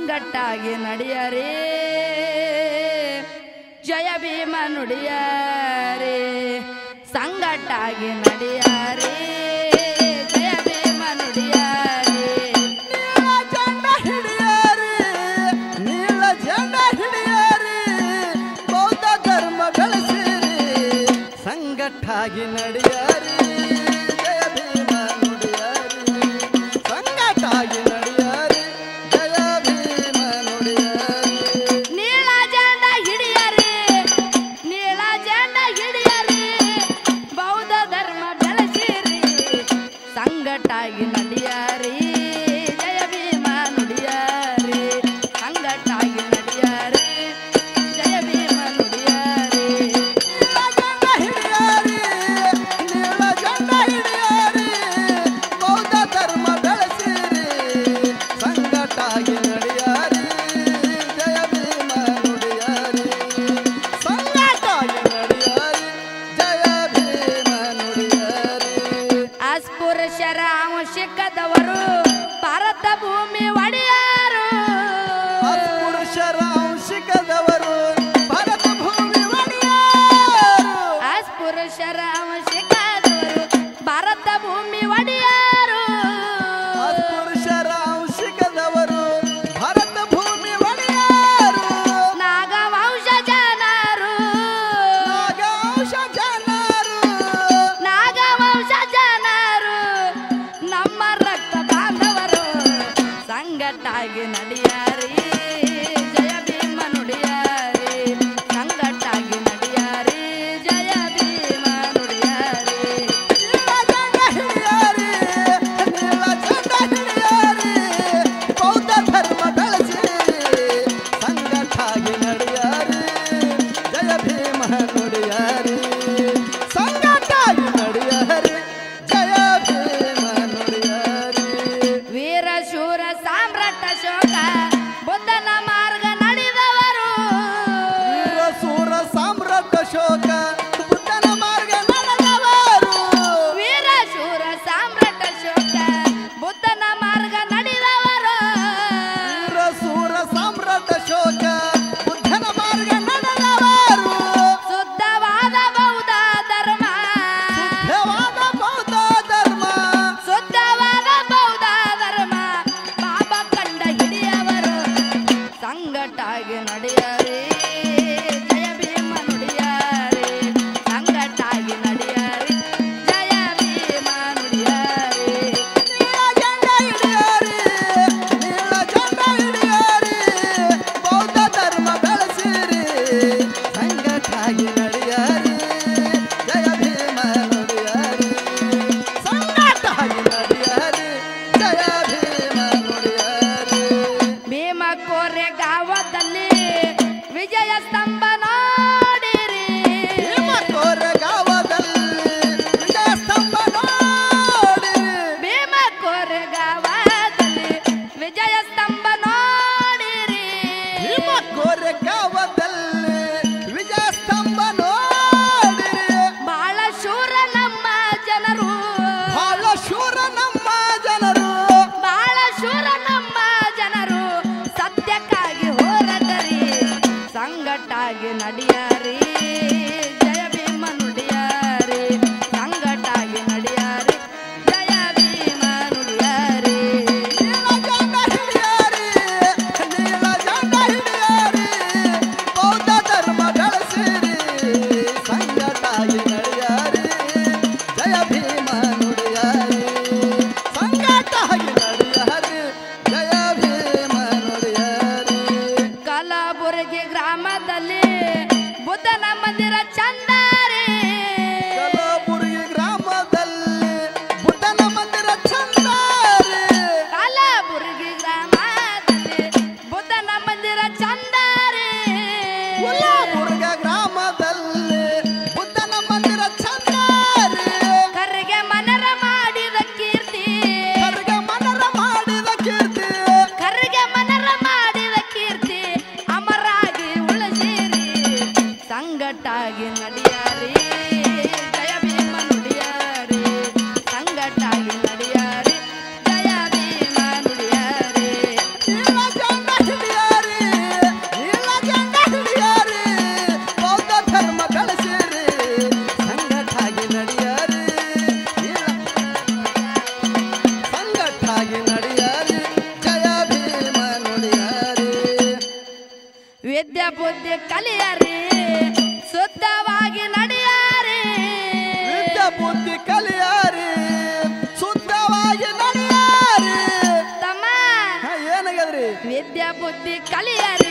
ಸಂಗಟ್ಟಾಗಿ ನಡೆಯರೇ ಜಯ ಭೀಮ ನುಡಿಯರೇ ಸಂಗಟ್ಟಾಗಿ ನಡೆಯರೇ ಜಯ ಭೀಮ ನುಡಿಯರೇ ನೀಳ ಜಂಡ ಹಿಡಿಯಾರಿ ನೀಳ ಜಂಡ ಹಿಡಿಯಾರಿ ಬೌದ್ಧ ಧರ್ಮ ಬೆಳೆಸಿರಿ ಸಂಗಟ್ಟಾಗಿ ನಡೆಯಾರಿ ಜಯ ಭೀಮ ನುಡಿಯಾರಿ ಸಂಗಟ್ಟಾಗಿ ನಡೆಯಾರಿ ಜಯ ಭೀಮ ನುಡಿಯಾರಿ ನೀಳ ಜಂಡ ಹಿಡಿಯರಿ ನೀಳ ಜಂಡ ಹಿಡಿಯರಿ ಬೌದ್ಧ ಧರ್ಮ ಬೆಳೆಸಿರಿ ಸಂಗಟ್ಟಾಗಿ ನಡೆಯರಿ ಜಯ ಭೀಮ ನುಡಿಯರಿ ಸಂಗಟ್ಟಾಗಿ ನಡೆಯರಿ ಜಯ ಭೀಮ ನುಡಿಯರಿ ನೀಳ ಜಂಡ ಹಿಡಿಯಾರಿ ನೀಳ ಜಂಡ ಹಿಡಿಯಾರಿ ಬೌದ್ಧ ಧರ್ಮ ಬೆಳೆಸಿರಿ ಸಂಗಟ್ಟಾಗಿ ನಡೆಯಾರಿ ಜಯ ಭೀಮ ನುಡಿಯಾರಿ ಸಂಗಟ್ಟಾಗಿ ನಡೆಯಾರಿ ಜಯ ಭೀಮ ನುಡಿಯಾರಿ ಅಸ್ಪುರುಷರ ಅಂಶಿಕದವರು ಭಾರತ ಭೂಮಿ ಒಡೆಯರು ಪುರುಷರ ಅಂಶಿಕದವರು ಭರತ ಭೂಮಿ ಒಡೆಯರು ಅಸ್ಪುರುಷರ ಅಂಶಿಕದವರು ಭಾರತ ಭೂಮಿ ಒಡೆಯರು ಪುರುಷರ ಅಂಶಿಕದವರು ಭರತ ಭೂಮಿ ಒಡೆಯರು ನಾಗವಂಶ ಜನರು ನಾಗಾಂಶ ಜನರು ನಾಗವಂಶ ಜನರು ನಮ್ಮ ರಕ್ತ ಬಾಂಧವರು ಸಂಗಟ್ಟಾಗಿ ನಡೆಯಾರಿ ಜಯ ಭೀಮ ನುಡಿಯಾರಿ ಸಂಗಟ್ಟಾಗಿ ನಡೆಯಾರಿ ಜಯ ಭೀಮ ನುಡಿಯಾರಿ ನೀಲ ಜಂಡ ಹಿಡಿಯಾರಿ ಬುದ್ಧಿ ಕಲಿಯರಿ